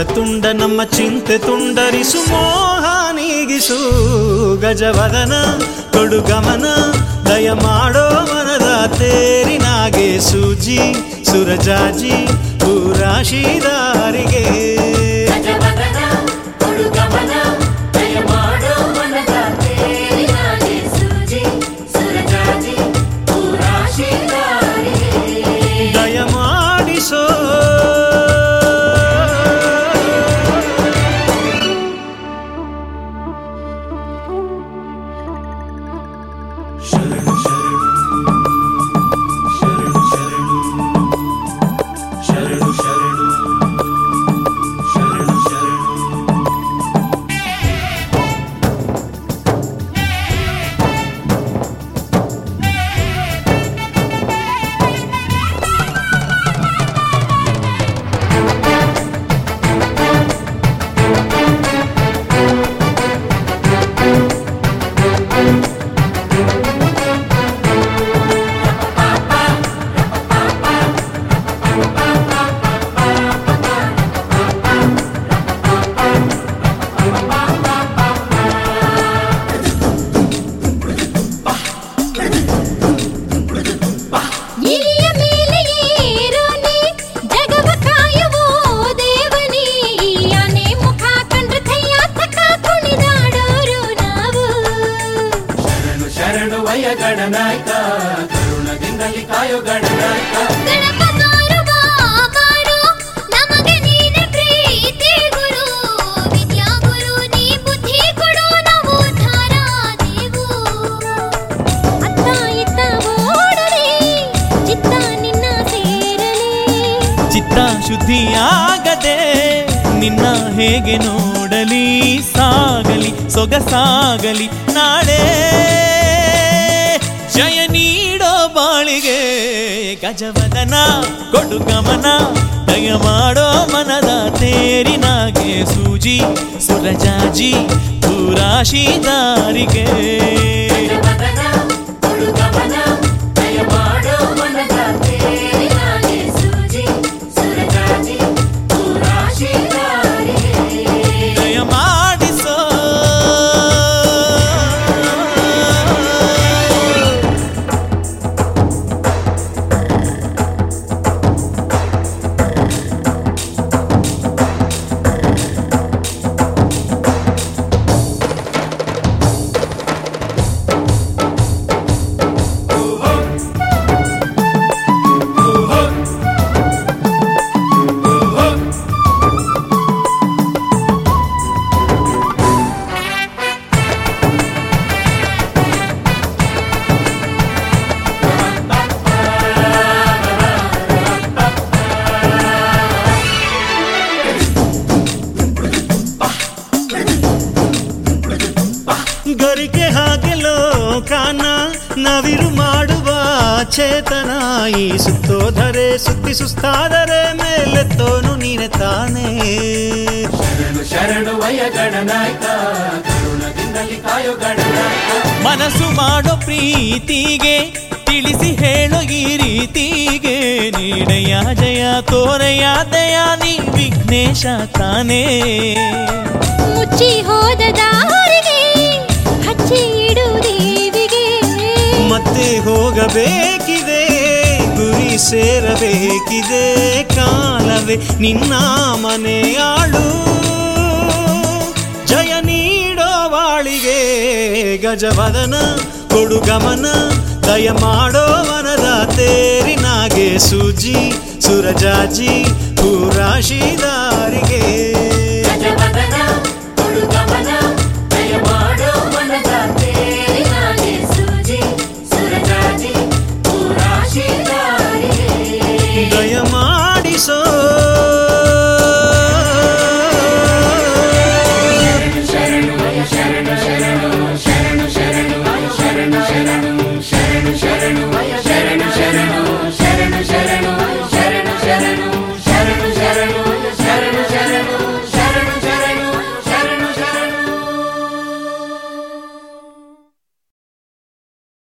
ತುಂಡ ನಮ್ಮ ಚಿಂತೆ ತುಂಡರಿಸು ಮೋಹ ನೀಗಿಸು ಗಜವದನ ಕೊಡು ಗಮನ ದಯ ಮಾಡೋ ಮನದ ತೇರಿನಾಗೆ ಸೂಜಿ ಸುರಜಾಜಿ ಪೂರಾಶಿದಾರಿಗೆ ಗಜವದನ ಕೊಡು ಗಮನ ದಯ ಮಾಡೋ ಮನದ ತೇರಿನಾಗೆ ಸೂಜಿ ಸುರಜಾಜಿ ಪೂರಾಶಿದಾರಿಗೆ ದಯ ಮಾಡಿಸೋ ಶರಣು ಶರಣು ಶರಣು ಶರಣು ಶರಣು ಶರಣು ಶರಣು ಶರಣು ಇಲಿಯ ಮೇಲೆ ಏರೋನೆ ಜಗವ ಕಾಯುವೋ ದೇವನೇ ಆನೆ ಮುಖ ಕಂಡ್ರೆ ಕೈಯ ತಕ ಕುಣಿದಾಡೋರು ನಾವು ಶರಣು ಶರಣು ವಯ ಗಣನಾಯಕ ಕರುಣದಿಂದಲಿ ಕಾಯೋ ಗಣನಾಯಕ ಗಣಪ ಕಾರುವ ಬಾರೋ ನಮಗೆ ನೀನೆ ಪ್ರೀತಿ ಗುರು ವಿದ್ಯಾ ಗುರು ನೀ ಬುದ್ಧಿ ಕೊಡು ನಾವು ಉದ್ಧಾರ ದೇವು ಅತ್ತ ಇತ್ತ ಓಡಲಿ ಚಿತ್ತ ನಿನ್ನ ಸೇರಲಿ ಚಿತ್ತ ಶುದ್ಧಿಯಾಗದೆ ನಿನ್ನ ಹೇಗೆ ನೋಡಲಿ ಸಾಗಲಿ ಸೊಗಸಾಗಲಿ ನಾಳೆ ಜಯ ನೀಡೋ ಬಾಳಿಗೆ ಗಜವದನ ಕೊಡು ಗಮನ ದಯ ಮಾಡೋ ಮನದ ತೇರಿನಾಗೆ ಸೂಜಿ ಸುರಜಾಜಿ ಪೂರಾಶಿ ದಾರಿಗೆ ಗಜವದನ ಕೊಡು ಗಮನ ದಯ ಮಾಡೋ ಮನದ ತೇರಿನಾಗೆ ಸೂಜಿ ಸುರಜಾಜಿ ಪೂರಾಶಿದಾರಿಗೆ ದಯ ಮಾಡಿಸೋ ಗರಿಕೆ ಹಾಗೆ ಲೋಕಾನ ನವಿರು ಮಾಡುವ ಚೇತನ ಈ ಸುತ್ತೋಧರೆ ಸುತ್ತಿ ಸುಸ್ತಾದರೆ ಮೇಲೆತ್ತೋನು ನೀನೆ ತಾನೇ ಶರಣು ಶರಣು ವಯ ಗಣನಾಯಕ ಕರುಣದಿಂದಲಿ ಕಾಯೋ ಗಣನಾಯಕ ಮನಸ್ಸು ಮಾಡೋ ಪ್ರೀತಿಗೆ ತಿಳಿಸಿ ಹೇಳೋ ಈ ರೀತಿಗೆ ನೀಡಯ ಜಯ ತೋರೆಯ ದಯ ನೀ ವಿಘ್ನೇಶ ತಾನೇ ಮುಚ್ಚಿ ಹೋದ ದಾರಿಗೆ ಹಚ್ಚಿ ಇಡು ದೇವಿಗೆ ಮತ್ತೆ ಹೋಗಬೇಕಿದೆ ಗುರಿ ಸೇರಬೇಕಿದೆ ಕಾಲವೇ ನಿನ್ನ ಮನೆಯಾಳು ಜಯ ನೀಡೋ ಬಾಳಿಗೆ ಗಜವದನ ಕೊಡು ಗಮನ ದಯ ಮಾಡೋ ವನದ ತೇರಿನಾಗೆ ಸೂಜಿ ಸುರಜಾಜಿ ಪೂರಾಶಿದಾರಿಗೆ